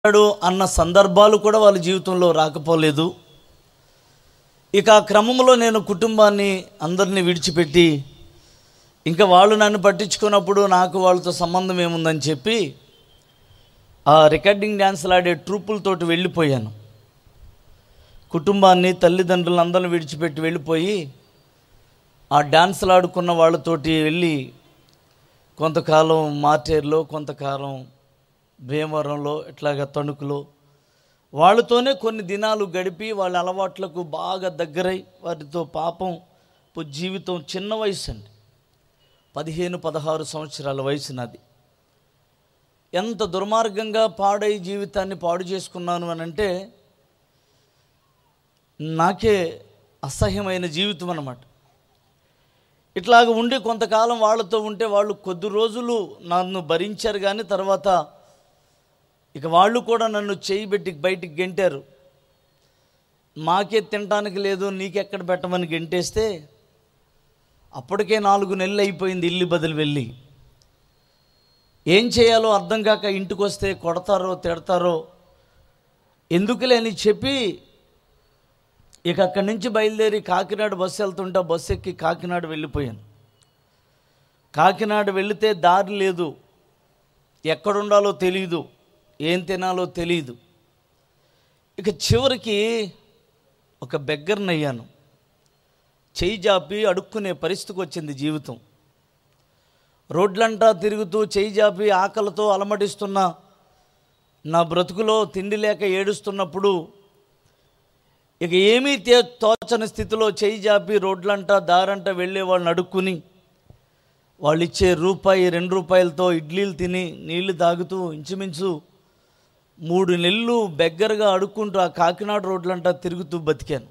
ఉన్నాడు అన్న సందర్భాలు కూడా వాళ్ళ జీవితంలో రాకపోలేదు ఇక ఆ క్రమంలో నేను కుటుంబాన్ని అందరినీ విడిచిపెట్టి ఇంకా వాళ్ళు నన్ను పట్టించుకున్నప్పుడు నాకు వాళ్ళతో సంబంధం ఏముందని చెప్పి ఆ రికార్డింగ్ డ్యాన్స్లు ఆడే ట్రూపులతోటి వెళ్ళిపోయాను కుటుంబాన్ని తల్లిదండ్రులను అందరిని విడిచిపెట్టి వెళ్ళిపోయి ఆ డ్యాన్సులు ఆడుకున్న వాళ్ళతోటి వెళ్ళి కొంతకాలం మార్టేర్లో కొంతకాలం భీమవరంలో ఇట్లాగా తణుకులో వాళ్ళతోనే కొన్ని దినాలు గడిపి వాళ్ళ అలవాట్లకు బాగా దగ్గరై వారితో పాపం పు- జీవితం చిన్న వయసు అండి పదిహేను పదహారు సంవత్సరాల వయసు నాది ఎంత దుర్మార్గంగా పాడై జీవితాన్ని పాడు చేసుకున్నాను అని అంటే నాకే అసహ్యమైన జీవితం అన్నమాట ఇట్లాగ ఉండి కొంతకాలం వాళ్ళతో ఉంటే వాళ్ళు కొద్ది రోజులు నన్ను భరించారు కానీ తర్వాత ఇక వాళ్ళు కూడా నన్ను చేయి పెట్టి బయటికి గెంటారు మాకే తినటానికి లేదు నీకెక్కడ పెట్టమని గెంటేస్తే అప్పటికే నాలుగు నెలలు అయిపోయింది ఇల్లు బదులు వెళ్ళి ఏం చేయాలో అర్థం కాక ఇంటికి వస్తే కొడతారో తిడతారో ఎందుకులే అని చెప్పి ఇక అక్కడి నుంచి బయలుదేరి కాకినాడ బస్సు వెళ్తుంటే ఆ బస్సు ఎక్కి కాకినాడ వెళ్ళిపోయాను కాకినాడ వెళితే దారి లేదు ఎక్కడుండాలో తెలియదు ఏం తినాలో తెలియదు ఇక చివరికి ఒక బెగ్గరనయ్యాను చేయి జాపి అడుక్కునే పరిస్థితికి వచ్చింది జీవితం రోడ్లంటా తిరుగుతూ చేయి జాపి ఆకలితో అలమటిస్తున్న నా బ్రతుకులో తిండి లేక ఏడుస్తున్నప్పుడు ఇక ఏమీ తే తోచని స్థితిలో చేయి జాపి రోడ్లంటా దారంట వెళ్ళే వాళ్ళని అడుక్కుని వాళ్ళు ఇచ్చే రూపాయి రెండు రూపాయలతో ఇడ్లీలు తిని నీళ్లు తాగుతూ ఇంచుమించు మూడు నెలలు బెగ్గరగా అడుక్కుంటూ ఆ కాకినాడ రోడ్లంటా తిరుగుతూ బతికాను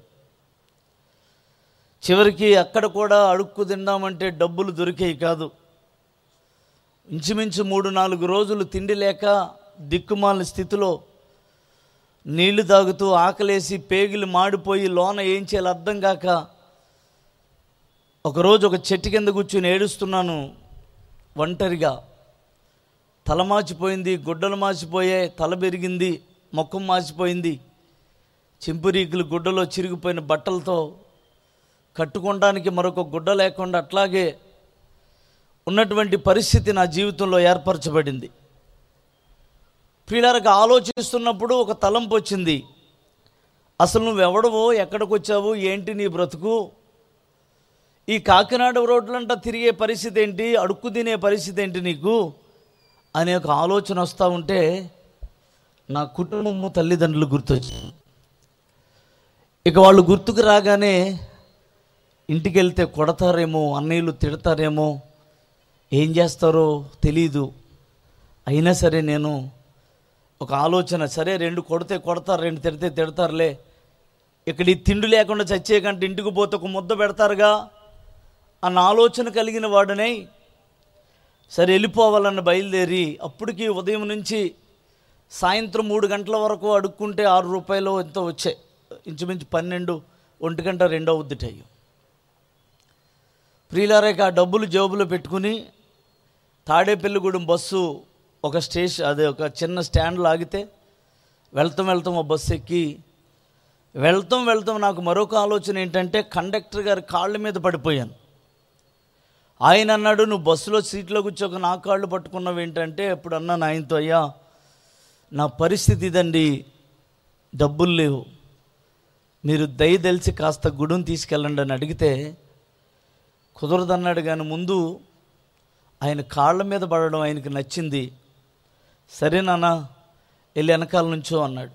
చివరికి అక్కడ కూడా అడుక్కు తిందామంటే డబ్బులు దొరికేవి కాదు ఇంచుమించు మూడు నాలుగు రోజులు తిండి లేక దిక్కుమాలిన స్థితిలో నీళ్లు తాగుతూ ఆకలేసి పేగిలి మాడిపోయి లోన ఏం చేయాలో అర్థం కాక ఒకరోజు ఒక చెట్టు కింద కూర్చుని ఏడుస్తున్నాను ఒంటరిగా తల మాచిపోయింది గుడ్డలు మాచిపోయాయి తల పెరిగింది మొక్కం మాచిపోయింది చింపురీకులు గుడ్డలో చిరిగిపోయిన బట్టలతో కట్టుకోవడానికి మరొక గుడ్డ లేకుండా అట్లాగే ఉన్నటువంటి పరిస్థితి నా జీవితంలో ఏర్పరచబడింది ప్రియులారకు ఆలోచిస్తున్నప్పుడు ఒక తలంపు వచ్చింది అసలు నువ్వెవడవో ఎక్కడికి వచ్చావు ఏంటి నీ బ్రతుకు ఈ కాకినాడ రోడ్లంట తిరిగే పరిస్థితి ఏంటి అడుక్కు తినే పరిస్థితి ఏంటి నీకు అనే ఒక ఆలోచన వస్తూ ఉంటే నా కుటుంబము తల్లిదండ్రులు గుర్తొచ్చింది ఇక వాళ్ళు గుర్తుకు రాగానే ఇంటికి వెళ్తే కొడతారేమో అన్నయ్యలు తిడతారేమో ఏం చేస్తారో తెలీదు అయినా సరే నేను ఒక ఆలోచన సరే రెండు కొడితే కొడతారు రెండు తిడితే తిడతారులే ఇక్కడ ఈ తిండి లేకుండా చచ్చే కంటే ఇంటికి పోతే ఒక ముద్ద పెడతారుగా అన్న ఆలోచన కలిగిన వాడినై సరే వెళ్ళిపోవాలన్న బయలుదేరి అప్పటికి ఉదయం నుంచి సాయంత్రం మూడు గంటల వరకు అడుక్కుంటే ఆరు రూపాయలు ఎంతో వచ్చాయి ఇంచుమించు పన్నెండు ఒంటి గంట రెండో ఉద్దిటయ్యి ప్రియులారేక ఆ డబ్బులు జేబులో పెట్టుకుని తాడేపల్లిగూడెం బస్సు ఒక స్టేషన్ అదే ఒక చిన్న స్టాండ్లో ఆగితే వెళ్తాం వెళ్తాం ఆ బస్సు ఎక్కి వెళ్తాం వెళ్తాం నాకు మరొక ఆలోచన ఏంటంటే కండక్టర్ గారి కాళ్ళ మీద పడిపోయాను ఆయన అన్నాడు నువ్వు బస్సులో సీట్లో కూర్చోక నా కాళ్ళు పట్టుకున్నావు ఏంటంటే అప్పుడు అన్నాను ఆయనతో అయ్యా నా పరిస్థితి ఇదండి డబ్బులు లేవు మీరు దయ తెలిసి కాస్త గుడుని తీసుకెళ్ళండి అని అడిగితే కుదరదన్నాడు కానీ ముందు ఆయన కాళ్ళ మీద పడడం ఆయనకి నచ్చింది సరే నాన్న వెళ్ళి వెనకాల నుంచో అన్నాడు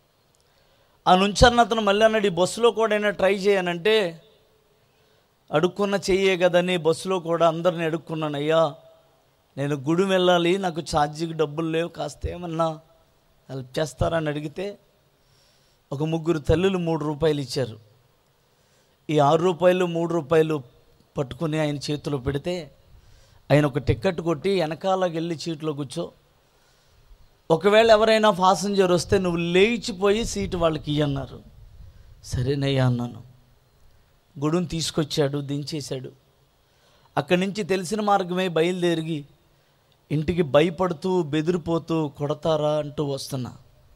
ఆ నుంచన్న అతను మళ్ళీ అన్నాడు ఈ బస్సులో కూడా అయినా ట్రై చేయనంటే అడుక్కున్న చెయ్యే కదని బస్సులో కూడా అందరిని అడుక్కున్నాను అయ్యా నేను గుడి వెళ్ళాలి నాకు ఛార్జీకి డబ్బులు లేవు కాస్త ఏమన్నా హెల్ప్ చేస్తారని అడిగితే ఒక ముగ్గురు తల్లులు మూడు రూపాయలు ఇచ్చారు ఈ ఆరు రూపాయలు మూడు రూపాయలు పట్టుకుని ఆయన చేతిలో పెడితే ఆయన ఒక టిక్కెట్ కొట్టి వెనకాల వెళ్ళి సీట్లో కూర్చో ఒకవేళ ఎవరైనా పాసెంజర్ వస్తే నువ్వు లేచిపోయి సీటు వాళ్ళకి ఇయ్యన్నారు సరేనయ్యా అన్నాను గుడుని తీసుకొచ్చాడు దించేశాడు అక్కడి నుంచి తెలిసిన మార్గమే బయలుదేరి ఇంటికి భయపడుతూ బెదిరిపోతూ కొడతారా అంటూ వస్తున్నా